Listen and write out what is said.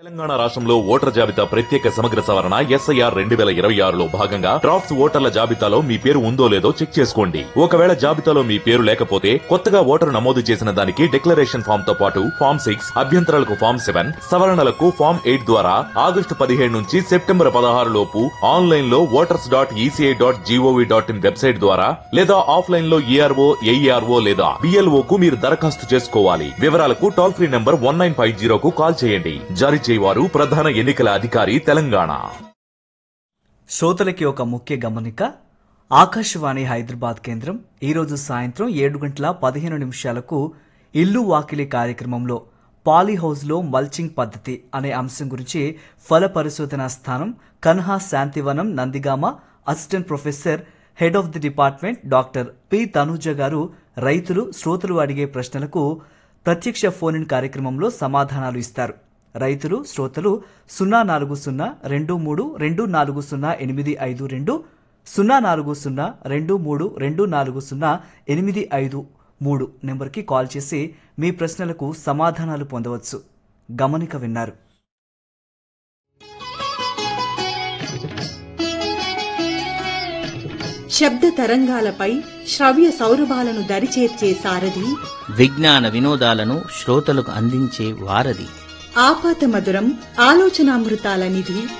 తెలంగాణ రాష్ట్రంలో ఓటర్ జాబితా ప్రత్యేక సమగ్ర సవరణ ఎస్ఐఆర్ రెండు వేల ఇరవై ఆరులో భాగంగా డ్రాఫ్ట్స్ ఓటర్ల జాబితాలో మీ పేరు ఉందో లేదో చెక్ చేసుకోండి ఒకవేళ జాబితాలో మీ పేరు లేకపోతే కొత్తగా ఓటరు నమోదు చేసిన దానికి డిక్లరేషన్ ఫామ్ తో పాటు ఫామ్ సిక్స్ అభ్యంతరాలకు ఫామ్ సెవెన్ సవరణలకు ఫామ్ ఎయిట్ ద్వారా ఆగస్టు పదిహేడు నుంచి సెప్టెంబర్ పదహారు లోపు ఆన్లైన్ లో voters dot ECI dot GOV dot in website ద్వారా లేదా ఆఫ్లైన్ లో ఈఆర్ఓ ఏఈఆర్ఓ లేదా బిఎల్ఓ కు మీరు దరఖాస్తు చేసుకోవాలి వివరాలకు toll free number one nine five జీరోకు కాల్ చేయండి జారీ చేయవారు ప్రధాన ఎన్నికల అధికారి తెలంగాణ శ్రోతలకి ఒక ముఖ్య గమనిక ఆకాశవాణి హైదరాబాద్ కేంద్రం ఈరోజు సాయంత్రం ఏడు గంటల పదిహేను నిమిషాలకు ఇల్లు వాకిలి కార్యక్రమంలో పాలీహౌస్లో మల్చింగ్ పద్ధతి అనే అంశం గురించి ఫల పరిశోధనా స్థానం Kanha Shantivanam Nandigama assistant professor head of the department doctor P Tanuja గారు రైతులు శ్రోతలు అడిగే ప్రశ్నలకు ప్రత్యక్ష ఫోన్ ఇన్ కార్యక్రమంలో సమాధానాలు ఇస్తారు రైతులు శ్రోతలు సున్నా నాలుగు సున్నా రెండు మూడు రెండు నాలుగు సున్నా ఎనిమిది ఐదు రెండు సున్నా నాలుగు సున్నా రెండు మూడు రెండు నాలుగు సున్నా ఎనిమిది ఐదు మూడు నెంబర్కి కాల్ చేసి మీ ప్రశ్నలకు సమాధానాలు పొందవచ్చు గమనిక విన్నారు శబ్ద తరంగాలపై శ్రవ్య సౌరభాలను దరిచేర్చే సారథి విజ్ఞాన వినోదాలను శ్రోతలకు అందించే వారధి ఆపాత మధురం ఆలోచనామృతాల నిధి